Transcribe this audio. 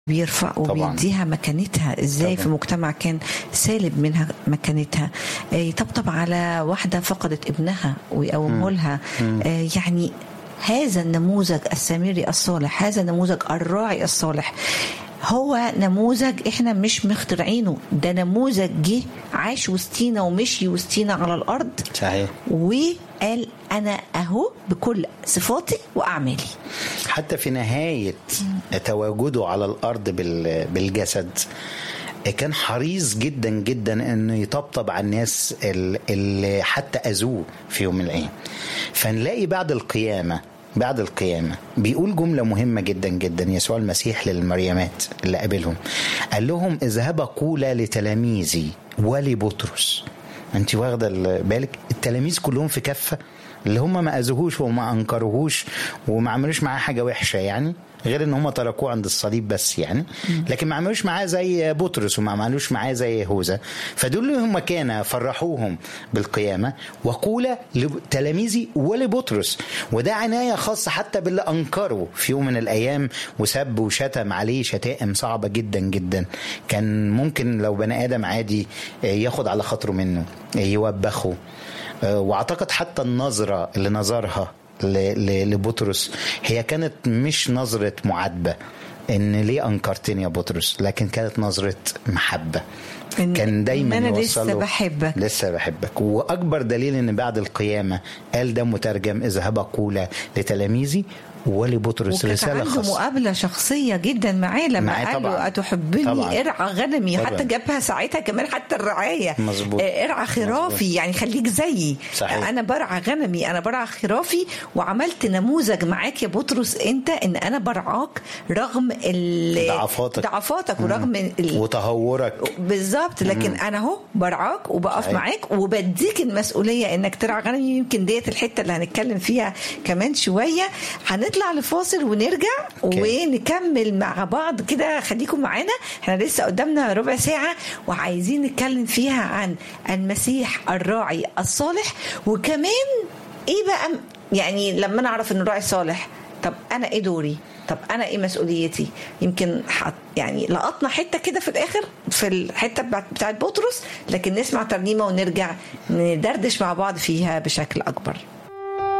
بيرفع وبيديها مكانتها ازاي طبعاً. في مجتمع كان سالب منها مكانتها آه، يطبطب على واحده فقدت ابنها ويقومه لها آه، يعني هذا النموذج السامري الصالح هذا النموذج الراعي الصالح هو نموذج احنا مش مخترعينه ده نموذج جه عاش وسطينا ومشي وسطينا على الارض صحيح وقال انا اهو بكل صفاتي واعمالي حتى في نهاية تواجده على الأرض بال- بالجسد كان حريص جدا جدا انه يطبطب على الناس ال- اللي حتى اذوه في يوم من الايام فنلاقي بعد القيامه بعد القيامة بيقول جملة مهمة جدا جدا يسوع المسيح للمريمات اللي قابلهم قال لهم اذهبا قولا لتلاميذي ولبطرس انت واخدة ال- بالك التلاميذ كلهم في كفة اللي هم ما اذوهوش وما انكروهوش وما عملوش معاه حاجة وحشة يعني غير ان هم تركوه عند الصليب بس يعني لكن ما عملوش معاه زي بطرس وما عملوش معاه زي يهوذا فدول اللي هم كان فرحوهم بالقيامه وقول لتلاميذي ولبطرس وده عنايه خاصه حتى باللي انكروا في يوم من الايام وسب وشتم عليه شتائم صعبه جدا جدا كان ممكن لو بني ادم عادي ياخد على خاطره منه يوبخه واعتقد حتى النظره اللي نظرها ل- ل- لبطرس هي كانت مش نظرة معاتبة ان ليه انكرتني يا بطرس لكن كانت نظرة محبة إن- كان دايما إن أنا لسه يوصله بحبك. لسه بحبك واكبر دليل ان بعد القيامة قال ده مترجم اذهب قولا لتلاميذي ولبطرس وكانت رسالة عنده خاصة مقابلة شخصية جدا معاه لما معاه قال له طبعاً. أتحبني طبعاً. ارعى غنمي طبعاً. حتى جابها ساعتها كمان حتى الرعاية مظبوط. آه، ارعى خرافي مظبوط. يعني خليك زيي صحيح. أنا برعى غنمي أنا برعى خرافي وعملت نموذج معاك يا بطرس أنت إن أنا برعاك رغم ال- ضعفاتك. ضعفاتك ورغم ال- وتهورك بالظبط لكن انا اهو برعاك وبقف صحيح. معاك وبديك المسؤوليه انك ترعى غنمي يمكن ديت الحته اللي هنتكلم فيها كمان شويه هنطلع لفاصل ونرجع أوكي. ونكمل مع بعض كده خليكم معانا احنا لسه قدامنا ربع ساعه وعايزين نتكلم فيها عن المسيح الراعي الصالح وكمان ايه بقى يعني لما نعرف انه راعي صالح طب انا ايه دوري طب انا ايه مسؤوليتي يمكن حط يعني لقطنا حته كده في الاخر في الحته بتاعت بتاعت بطرس لكن نسمع ترنيمه ونرجع ندردش مع بعض فيها بشكل اكبر